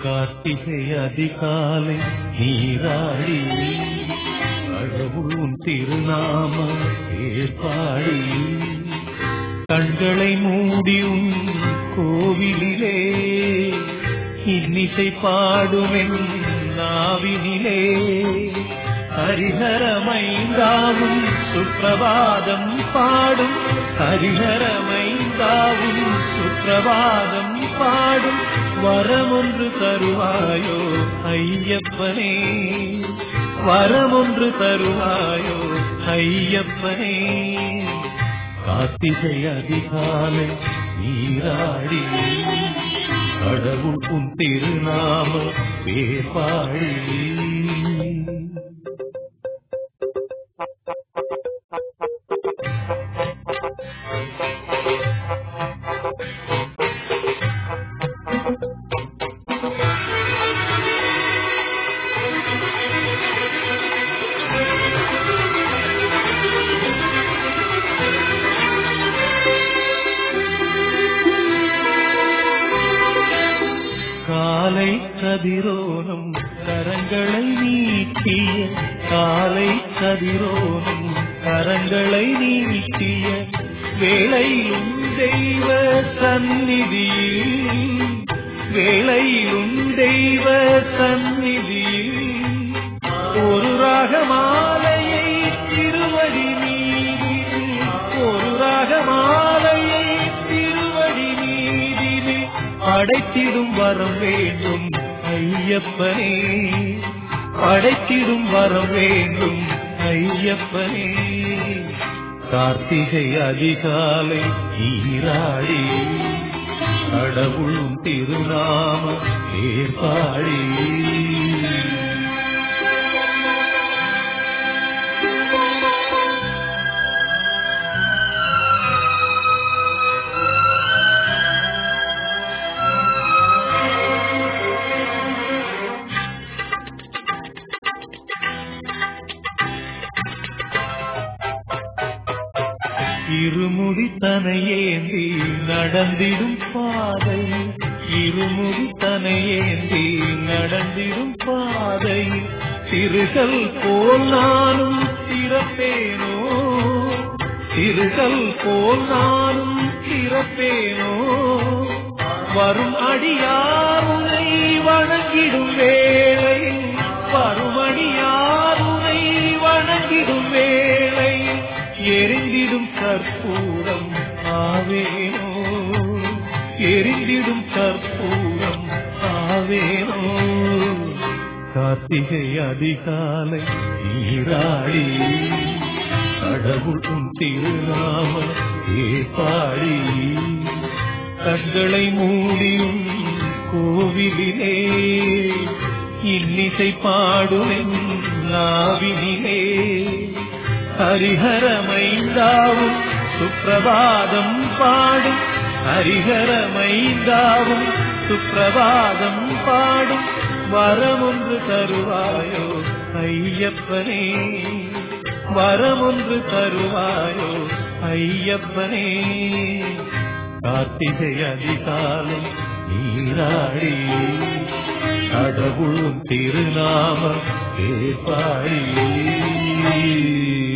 கார்த்திகை அதிகாலை நீராடி கடவுள் உன் திருநாம ஏற்பாடி கண்களை மூடியும் கோவிலிலே இன்னிசை பாடுமென் நாவினிலே ஹரிஹரமைந்தாவும் சுப்பிரபாதம் பாடும் ஹரிஹரமைந்தாவும் சுப்பிரபாதம் பாடும் வரமொன்று தருவாயோ ஐயப்பனே வரமொன்று தருவாயோ ஐயப்பனே கார்த்திகை அதிகாலை நீராடி கடவுள் உன் திருநாம பேர்பாடி காலை கதிரோனும் கரங்களை நீட்டிய காலை கதிரோனும் கரங்களை நீட்டிய வேளையிலும் தெய்வ சந்நிதியில் வேளையிலும் தெய்வ சந்நிதியில் ஒரு ராகமாலையை திருவடி மீதில் ஒரு ராகமாலையை திருவடி மீதில் படைத்திடும் வரம் வேண்டும் ஐயப்பனே படைத்திடும் வரம் வேண்டும் ஐயப்பனே கார்த்திகை அதிகாலை நீராடி கடவுளும் திருநாம ஏற்பாடி இருமுடி தனையேந்தி நடந்திடும் பாதை இருமுடி தனையேந்தி நடந்திடும் பாதை சிறுகள் போல் நானும் திறப்பேனோ சிறுகள் போல் நானும் திறப்பேனோ வரும் அடியாருனை வணங்கிடும் வேளை வரும் அடியாருனை வணங்கிடும் வேளை எரிந்திடும் கற்பூரம் ஆவேனோ எரிந்திடும் கற்பூரம் ஆவேனோ கார்த்திகை அதிகாலை நீராடி கடவுள் உன் திருநாம ஏற்பாடி கண்களை மூடியும் கோவிலிலே இன்னிசை பாடுமென் நாவினிலே ஹரிஹரமைந்தாவும் சுப்பிரபாதம் பாடும் ஹரிஹரமைந்தாவும் சுப்பிரபாதம் பாடும் வரமொன்று தருவாயோ ஐயப்பனே வரமொன்று தருவாயோ ஐயப்பனே கார்த்திகை அதிகாலை நீராடி கடவுளும் திருநாம ஏற்பாடி